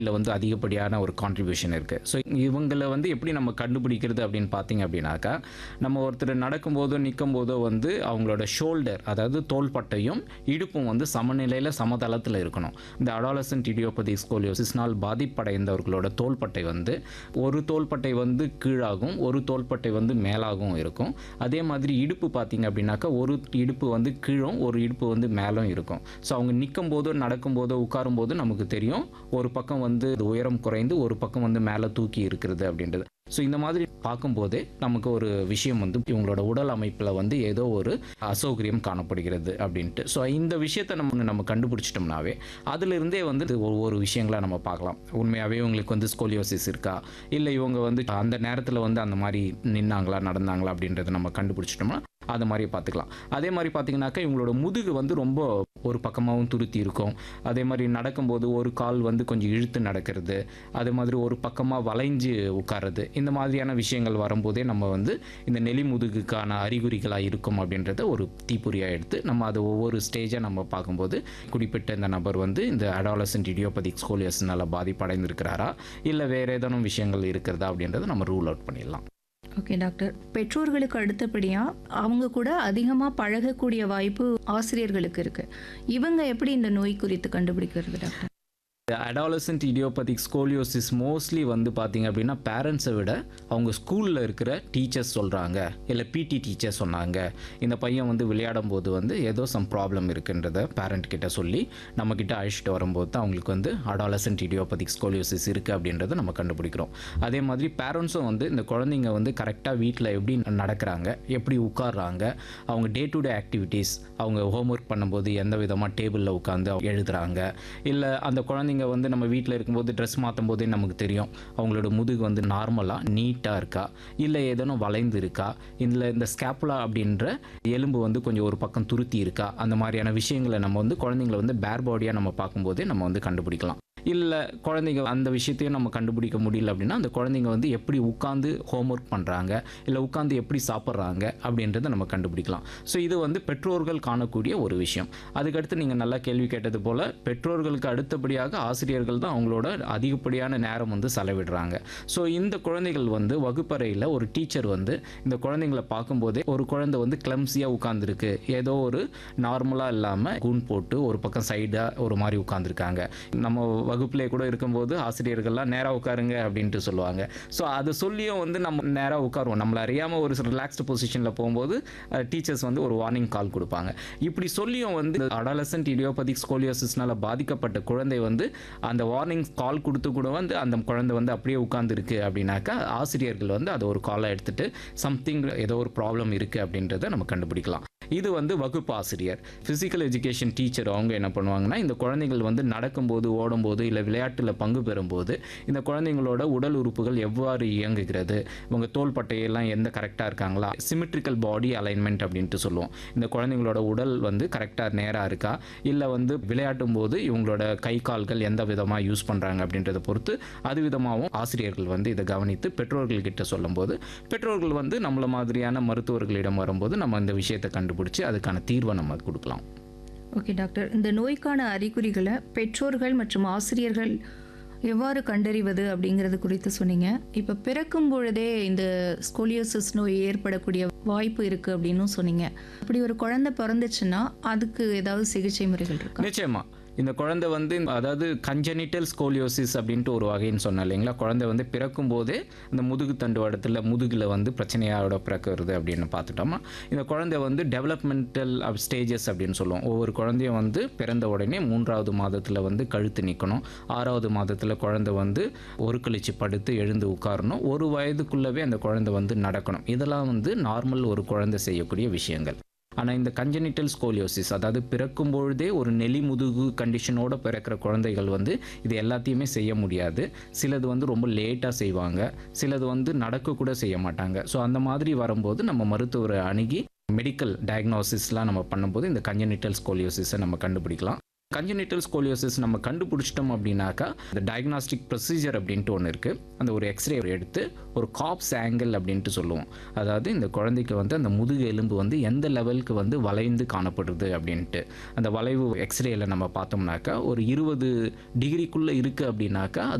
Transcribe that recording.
இதில் வந்து அதிகப்படியான ஒரு கான்ட்ரிபியூஷன் இருக்குது ஸோ இவங்களை வந்து எப்படி நம்ம கண்டுபிடிக்கிறது அப்படின்னு பார்த்தீங்க அப்படின்னாக்கா நம்ம ஒருத்தர் நடக்கும்போதோ நிற்கும் போதோ வந்து அவங்களோட ஷோல்டர் அதாவது தோள்பட்டையும் இடுப்பும் வந்து சமநிலையில் சமதளத்தில் இருக்கணும் இந்த அடாலசன்ட் இடியோபதி ஸ்கோலியோசிஸ்னால் பாதிப்படைந்தவர்களோட தோள்பட்டை வந்து ஒரு தோள்பட்டை வந்து கீழாகும் ஒரு தோள்பட்டை வந்து மேலாகவும் இருக்கும் அதே மாதிரி இடுப்பு பார்த்தீங்க அப்படின்னாக்கா ஒரு இடுப்பு வந்து கீழும் ஒரு இடுப்பு வந்து மேலும் இருக்கும் ஸோ அவங்க நிற்கும் போதோ நடக்கும் போதோ உட்காரும் போது நமக்கு தெரியும் ஒரு பக்கம் வந்து உயரம் குறைந்து ஒரு பக்கம் வந்து மேலே தூக்கி இருக்கிறது அப்படின்றது ஸோ இந்த மாதிரி பார்க்கும்போதே நமக்கு ஒரு விஷயம் வந்து இவங்களோட உடல் அமைப்பில் வந்து ஏதோ ஒரு அசௌகரியம் காணப்படுகிறது அப்படின்ட்டு ஸோ இந்த விஷயத்தை நம்ம நம்ம கண்டுபிடிச்சிட்டோம்னாவே அதிலிருந்தே வந்து இது ஒவ்வொரு விஷயங்களா நம்ம பார்க்கலாம் உண்மையாகவே இவங்களுக்கு வந்து ஸ்கோலியோசிஸ் இருக்கா இல்லை இவங்க வந்து அந்த நேரத்தில் வந்து அந்த மாதிரி நின்னாங்களா நடந்தாங்களா அப்படின்றத நம்ம கண்டுபிடிச்சிட்டோம்னா அது மாதிரி பார்த்துக்கலாம் அதே மாதிரி பார்த்தீங்கன்னாக்கா இவங்களோட முதுகு வந்து ரொம்ப ஒரு பக்கமாகவும் துருத்தி இருக்கும் அதே மாதிரி நடக்கும்போது ஒரு கால் வந்து கொஞ்சம் இழுத்து நடக்கிறது அதே மாதிரி ஒரு பக்கமாக வளைஞ்சு உட்கார்றது இந்த மாதிரியான விஷயங்கள் வரும்போதே நம்ம வந்து இந்த நெலி முதுகுக்கான அறிகுறிகளாக இருக்கும் அப்படின்றத ஒரு தீப்பொறியாக எடுத்து நம்ம அதை ஒவ்வொரு ஸ்டேஜாக நம்ம பார்க்கும்போது குறிப்பிட்ட இந்த நபர் வந்து இந்த அடாலசன்ட் இடியோபதிக் ஸ்கோலியஸ்னால பாதிப்படைந்திருக்கிறாரா இல்லை வேறு ஏதேனும் விஷயங்கள் இருக்கிறதா அப்படின்றத நம்ம ரூல் அவுட் பண்ணிடலாம் ஓகே டாக்டர் பெற்றோர்களுக்கு அடுத்தபடியா அவங்க கூட அதிகமா பழகக்கூடிய வாய்ப்பு ஆசிரியர்களுக்கு இருக்கு இவங்க எப்படி இந்த நோய் குறித்து கண்டுபிடிக்கிறது doctor adolescent idiopathic scoliosis mostly வந்து பார்த்தீங்க அப்படின்னா பேரண்ட்ஸை விட அவங்க ஸ்கூலில் இருக்கிற டீச்சர்ஸ் சொல்கிறாங்க இல்லை பிடி டீச்சர் சொன்னாங்க இந்த பையன் வந்து விளையாடும் போது வந்து ஏதோ சம் ப்ராப்ளம் இருக்குன்றத பேரண்ட் கிட்ட சொல்லி நம்மக்கிட்ட அழைச்சிட்டு வரும்போது தான் அவங்களுக்கு வந்து அடாலசன்ட் இடியோபதிக் ஸ்கோலியோசிஸ் இருக்குது அப்படின்றத நம்ம கண்டுபிடிக்கிறோம் அதே மாதிரி பேரண்ட்ஸும் வந்து இந்த குழந்தைங்க வந்து கரெக்டாக வீட்டில் எப்படி நடக்கிறாங்க எப்படி உட்கார்றாங்க அவங்க டே டு டே ஆக்டிவிட்டீஸ் அவங்க ஹோம்ஒர்க் பண்ணும்போது எந்த விதமாக டேபிளில் உட்காந்து எழுதுறாங்க இல்லை அந்த குழந்தைங்க வந்து நம்ம வீட்டில் இருக்கும்போது ட்ரெஸ் மாற்றும் போதே நமக்கு தெரியும் அவங்களோட முதுகு வந்து நார்மலாக நீட்டாக இருக்கா இல்லை ஏதேனும் வளைந்து இருக்கா இல்லை இந்த ஸ்கேப்புலா அப்படின்ற எலும்பு வந்து கொஞ்சம் ஒரு பக்கம் துருத்தி இருக்கா அந்த மாதிரியான விஷயங்களை நம்ம வந்து குழந்தைங்களை வந்து பேர் பாடியாக நம்ம பார்க்கும்போதே நம்ம வந்து கண்டுபிடிக்கலாம் இல்லை குழந்தைங்க அந்த விஷயத்தையும் நம்ம கண்டுபிடிக்க முடியல அப்படின்னா அந்த குழந்தைங்க வந்து எப்படி உட்காந்து ஹோம்ஒர்க் பண்ணுறாங்க இல்லை உட்காந்து எப்படி சாப்பிட்றாங்க அப்படின்றத நம்ம கண்டுபிடிக்கலாம் ஸோ இது வந்து பெற்றோர்கள் காணக்கூடிய ஒரு விஷயம் அதுக்கடுத்து நீங்கள் நல்லா கேள்வி கேட்டது போல் பெற்றோர்களுக்கு அடுத்தபடியாக ஆசிரியர்கள் தான் அவங்களோட அதிகப்படியான நேரம் வந்து செலவிடுறாங்க ஸோ இந்த குழந்தைகள் வந்து வகுப்பறையில் ஒரு டீச்சர் வந்து இந்த குழந்தைங்களை பார்க்கும்போதே ஒரு குழந்தை வந்து கிளம்ஸியாக உட்காந்துருக்கு ஏதோ ஒரு நார்மலாக இல்லாமல் கூன் போட்டு ஒரு பக்கம் சைடாக ஒரு மாதிரி உட்காந்துருக்காங்க நம்ம வகுப்பிலே கூட இருக்கும்போது ஆசிரியர்கள்லாம் நேராக உட்காருங்க அப்படின்ட்டு சொல்லுவாங்க ஸோ அதை சொல்லியும் வந்து நம்ம நேராக உட்காருவோம் நம்மளை அறியாமல் ஒரு ரிலாக்ஸ்டு பொசிஷனில் போகும்போது டீச்சர்ஸ் வந்து ஒரு வார்னிங் கால் கொடுப்பாங்க இப்படி சொல்லியும் வந்து அடாலசன்ட் இடியோபதிக் ஸ்கோலியோசிஸ்னால பாதிக்கப்பட்ட குழந்தை வந்து அந்த வார்னிங் கால் கொடுத்து கூட வந்து அந்த குழந்தை வந்து அப்படியே உட்காந்துருக்கு அப்படின்னாக்கா ஆசிரியர்கள் வந்து அதை ஒரு காலை எடுத்துட்டு சம்திங் ஏதோ ஒரு ப்ராப்ளம் இருக்குது அப்படின்றத நம்ம கண்டுபிடிக்கலாம் இது வந்து வகுப்பு ஆசிரியர் ஃபிசிக்கல் எஜுகேஷன் டீச்சர் அவங்க என்ன பண்ணுவாங்கன்னா இந்த குழந்தைகள் வந்து நடக்கும்போது ஓடும்போது இல்லை விளையாட்டில் பங்கு பெறும்போது இந்த குழந்தைங்களோட உடல் உறுப்புகள் எவ்வாறு இயங்குகிறது இவங்க தோள்பட்டையெல்லாம் எந்த கரெக்டாக இருக்காங்களா சிமெட்ரிக்கல் பாடி அலைன்மெண்ட் அப்படின்ட்டு சொல்லுவோம் இந்த குழந்தைங்களோட உடல் வந்து கரெக்டாக நேராக இருக்கா இல்லை வந்து விளையாட்டும் போது இவங்களோட கை கால்கள் எந்த விதமாக யூஸ் பண்ணுறாங்க அப்படின்றத பொறுத்து அது விதமாகவும் ஆசிரியர்கள் வந்து இதை கவனித்து பெற்றோர்கள்கிட்ட சொல்லும்போது பெற்றோர்கள் வந்து நம்மள மாதிரியான மருத்துவர்களிடம் வரும்போது நம்ம இந்த விஷயத்தை கண்டுபிடிச்சி அதுக்கான தீர்வை நம்ம கொடுக்கலாம் ஓகே டாக்டர் இந்த நோய்க்கான அறிகுறிகளை பெற்றோர்கள் மற்றும் ஆசிரியர்கள் எவ்வாறு கண்டறிவது அப்படிங்கிறது குறித்து சொன்னீங்க இப்போ பிறக்கும் பொழுதே இந்த ஸ்கோலியோசிஸ் நோய் ஏற்படக்கூடிய வாய்ப்பு இருக்குது அப்படின்னும் சொன்னீங்க அப்படி ஒரு குழந்தை பிறந்துச்சுன்னா அதுக்கு ஏதாவது சிகிச்சை முறைகள் இருக்கா நிச்சயமா இந்த குழந்தை வந்து அதாவது கஞ்சனிட்டல் ஸ்கோலியோசிஸ் அப்படின்ட்டு ஒரு வகைன்னு சொன்னேன் இல்லைங்களா குழந்தை வந்து பிறக்கும் போதே இந்த முதுகு தண்டுவடத்தில் முதுகில் வந்து பிரச்சனையோட பிறக்கிறது அப்படின்னு பார்த்துட்டோமா இந்த குழந்தை வந்து டெவலப்மெண்டல் ஸ்டேஜஸ் அப்படின்னு சொல்லுவோம் ஒவ்வொரு குழந்தையும் வந்து பிறந்த உடனே மூன்றாவது மாதத்தில் வந்து கழுத்து நிற்கணும் ஆறாவது மாதத்தில் குழந்தை வந்து ஒரு கழிச்சு படுத்து எழுந்து உட்காரணும் ஒரு வயதுக்குள்ளவே அந்த குழந்தை வந்து நடக்கணும் இதெல்லாம் வந்து நார்மல் ஒரு குழந்தை செய்யக்கூடிய விஷயங்கள் ஆனால் இந்த கஞ்சனிட்டல் ஸ்கோலியோசிஸ் அதாவது பிறக்கும் பொழுதே ஒரு நெலி முதுகு கண்டிஷனோட பிறக்கிற குழந்தைகள் வந்து இது எல்லாத்தையுமே செய்ய முடியாது சிலது வந்து ரொம்ப லேட்டாக செய்வாங்க சிலது வந்து நடக்க கூட செய்ய மாட்டாங்க ஸோ அந்த மாதிரி வரும்போது நம்ம மருத்துவரை அணுகி மெடிக்கல் டயக்னோசிஸ்லாம் நம்ம பண்ணும்போது இந்த கஞ்சனிட்டல் ஸ்கோலியோசிஸை நம்ம கண்டுபிடிக்கலாம் கன்ஜெனிட்டல் ஸ்கோலியோசிஸ் நம்ம கண்டுபிடிச்சிட்டோம் அப்படின்னாக்கா இந்த டயக்னாஸ்டிக் ப்ரொசீஜர் அப்படின்ட்டு ஒன்று இருக்குது அந்த ஒரு எக்ஸ்ரே எடுத்து ஒரு காப்ஸ் ஆங்கிள் அப்படின்ட்டு சொல்லுவோம் அதாவது இந்த குழந்தைக்கு வந்து அந்த முதுகு எலும்பு வந்து எந்த லெவலுக்கு வந்து வளைந்து காணப்படுது அப்படின்ட்டு அந்த வளைவு எக்ஸ்ரேல நம்ம பார்த்தோம்னாக்கா ஒரு இருபது டிகிரிக்குள்ளே இருக்குது அப்படின்னாக்கா